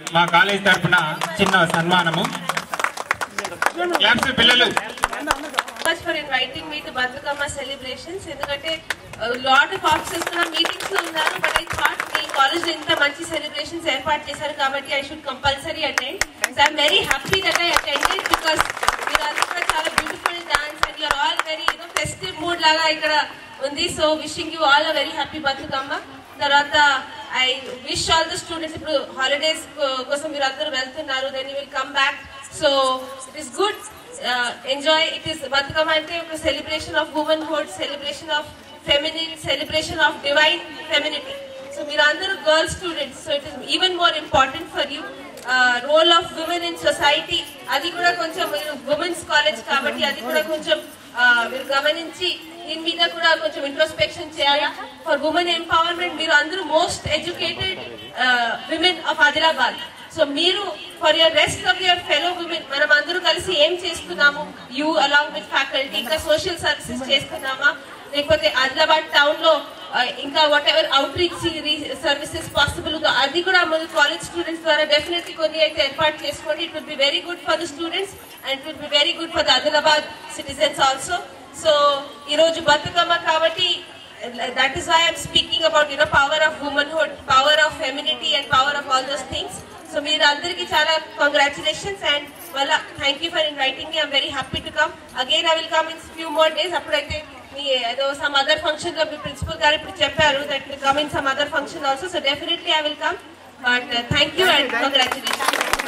మా కాలేజ్ తరపున చిన్న సన్మానము క్లాప్స్ పిల్లలు much for inviting me to Bathukamma celebrations ఎందుకంటే లాట్ ఆఫ్ ఆఫీసర్స్ కూడా మీటింగ్స్ లో ఉన్నారు బట్ ఐ థాట్ మీ కాలేజ్ ఇంత మంచి సెలబ్రేషన్స్ ఏర్పాటు చేశారు కాబట్టి I should compulsory attend so I'm very happy that I attended because మీరు అందరూ కూడా చాలా beautiful dance and you're all very you know festive mood లాగా ఇక్కడ ఉంది so wishing you all a very happy Bathukamma తర్వాత I wish all the students ఇప్పుడు holidays కోసం మీరు అందరూ వెళ్తున్నారు then you will come back so it is good enjoy it is Bathukamma అంటే ఒక celebration of womanhood celebration of feminine celebration of divine femininity so మీరు అందరూ girl students so it is even more important for you role of women in society అది కూడా కొంచెం women's college కాబట్టి అది కూడా కొంచెం ఆ, మీరు గమనించి దీని మీద కూడా కొంచెం ఇంట్రోస్పెక్షన్ చేయాలి ఫర్ ఉమెన్ ఎంపవర్మెంట్ మీరు అందరూ most educated women of Adilabad so మీరు for your rest of your fellow women మనం అందరూ కలిసి ఏం చేస్తున్నాము యూ అలాంగ్ విత్ ఫ్యాకల్టీ ఇంకా సోషల్ సర్వీసెస్ చేస్తున్నామా లేకపోతే ఆదిలాబాద్ టౌన్ లో ఆ, ఇంకా whatever outreach services possible అది కూడా మన కాలేజ్ స్టూడెంట్స్ ద్వారా డెఫినెట్లీ కొన్ని అయితే ఏర్పాటు చేసుకోండి it will be very good for the students and it will be very good for the Adilabad citizens also so ఈ రోజు బతుకమ్మ కాబట్టి that is why I'm speaking about you know power of womanhood, power of femininity and power of all those things. So మీరు అందరికీ చాలా congratulations and వాళ్ళ thank you for inviting me I'm very happy to come again I will come in few more days అప్పుడైతే మీ ఏదో some other function లో మీ principal గారు ఇప్పుడు చెప్పారు that will come in some other function also so definitely I will come but thank you and congratulation